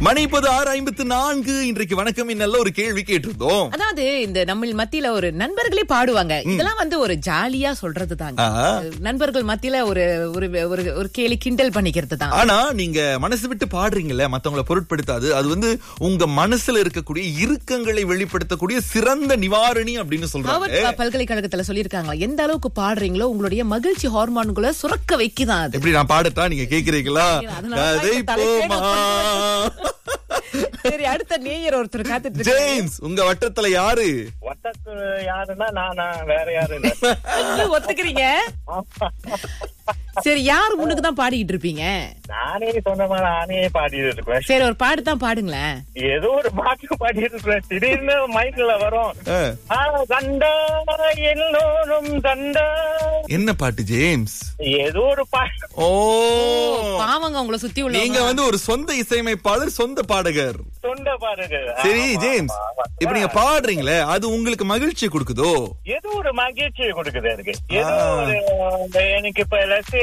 மணி இப்போது ஆறு ஐம்பத்து நான்கு இன்றைக்கு வணக்கம் நல்ல ஒரு கேள்வி கேட்டிருந்தோம் அதாவது இந்த நம்ம மத்தியில ஒரு நண்பர்களே பாடுவாங்க இதெல்லாம் வந்து ஒரு ஜாலியா சொல்றது தாங்க ஆஹா. நண்பர்கள் மத்தியில ஒரு ஒரு ஒரு ஒரு கேலி கிண்டல் பண்ணிக்கிறது தான் ஆனா நீங்க மனசு விட்டு பாடுறீங்கல்ல மத்தவங்கள பொருட்படுத்தாது அது வந்து உங்க மனசுல இருக்கக்கூடிய இறுக்கங்களை வெளிப்படுத்தக்கூடிய சிறந்த நிவாரணி அப்படின்னு சொல்றாங்க ஹார்வர்ட் பல்கலைக்கழகத்துல சொல்லியிருக்காங்க எந்த அளவுக்கு பாடுறீங்களோ உங்களுடைய மகிழ்ச்சி ஹார்மோன்களை சுரக்க வைக்குதான் அது எப்படி நான் பாடட்டா நீங்க கேக்குறீங்களா அதனால தான் கதை இப்ப தலைக்கே போமா சரி அடுத்த நேயர் ஒருத்தர் காத்துட்டு இருக்காரு. ஜேம்ஸ் உங்க வட்டத்துல யாரு வட்டத்து யாருன்னா நானா வேற யாரும் இல்ல நீங்க ஒத்துக்கிறீங்க சரி யார் முன்னுக்கு தான் பாடிக்கிட்டு இருப்பீங்க நானே சொந்தமா நானே பாடிட்டு இருப்பேன் சரி ஒரு பாட்டு தான் பாடுங்களேன் ஏதோ ஒரு பாட்டு பாடிட்டு இருப்பேன் திடீர்னு மைக்ல வரும் ஆ, ஆ, கண்டா எல்லோரும் கண்டா என்ன பாட்டு ஜேம்ஸ் ஏதோ ஒரு பாட்டு ஓ பாவங்க உங்களை சுத்தி நீங்க உள்ள வந்து ஒரு சொந்த இசையமைப்பாளர் சொந்த பாடகர் தொண்டை பாருங்க சரி ஆமா, ஜேம்ஸ் ஆமா, ஆமா. இப்ப நீங்க பாடுறீங்களே அது உங்களுக்கு மகிழ்ச்சி கொடுக்குதோ ஏதோ ஒரு மகிழ்ச்சியை கொடுக்குது எனக்கு ஏதோ ஆ. ஒரு இந்த எனக்கு இப்ப லட்சே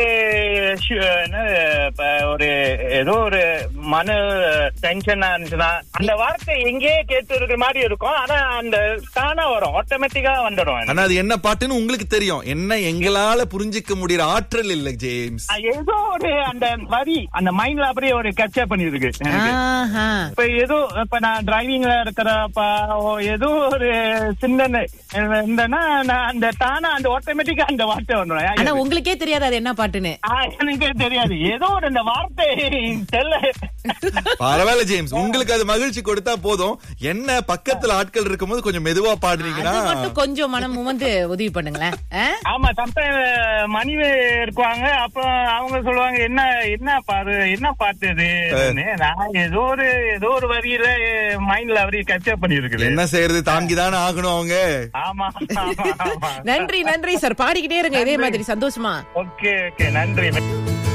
இப்ப ஒரு ஏதோ ஒரு மன டென்ஷனா இருந்துச்சுன்னா அந்த வார்த்தை எங்கேயே கேட்டு இருக்கிற மாதிரி இருக்கும் ஆனா அந்த தானா வரும் ஆட்டோமேட்டிக்கா வந்துடும் எனக்கு. ஆனா அது என்ன பாட்டுன்னு உங்களுக்கு தெரியும் என்ன எங்களால புரிஞ்சுக்க முடியற ஆற்றல் இல்ல ஜேம்ஸ் அது ஏதோ ஒரு அந்த வரி அந்த மைண்ட்ல அப்படியே ஒரு கச்சா பண்ணிருக்கு எனக்கு ஆஹா. இப்ப ஏதோ இப்ப நான் டிரைவிங்ல இருக்கிறப்ப ஏதோ ஒரு சிந்தனை இருந்தேன்னா நான் அந்த தானா அந்த ஆட்டோமேட்டிக்கா அந்த வார்த்தை ஆனா வந்துடும் உங்களுக்கே தெரியாது அது என்ன பாட்டுன்னு ஆ, எனக்கே தெரியாது ஏதோ ஒரு இந்த வார்த்தை தெரியல பரவாயில்ல ஜேம்ஸ் உங்களுக்கு அது மகிழ்ச்சி கொடுத்தா போதும் என்ன பக்கத்துல ஆட்கள் இருக்கும்போது கொஞ்சம் மெதுவா பாடுறீங்கன்னா அது மட்டும் கொஞ்சம் மனம் வந்து உதவி பண்ணுங்களேன் ஆ? ஆமா சம்டைம் மனைவி இருக்குவாங்க அப்ப அவங்க சொல்லுவாங்க என்ன என்ன பாரு என்ன பாட்டு இது நான் ஏதோ ஒரு ஏதோ ஒரு வரியில மைண்ட்ல அப்படியே கச்சா பண்ணி இருக்குது என்ன செய்யறது தாங்கிதானே ஆகணும் அவங்க ஆமா ஆமா ஆமா நன்றி நன்றி சார் பாடிக்கிட்டே இருங்க இதே மாதிரி சந்தோஷமா ஓகே ஓகே நன்றி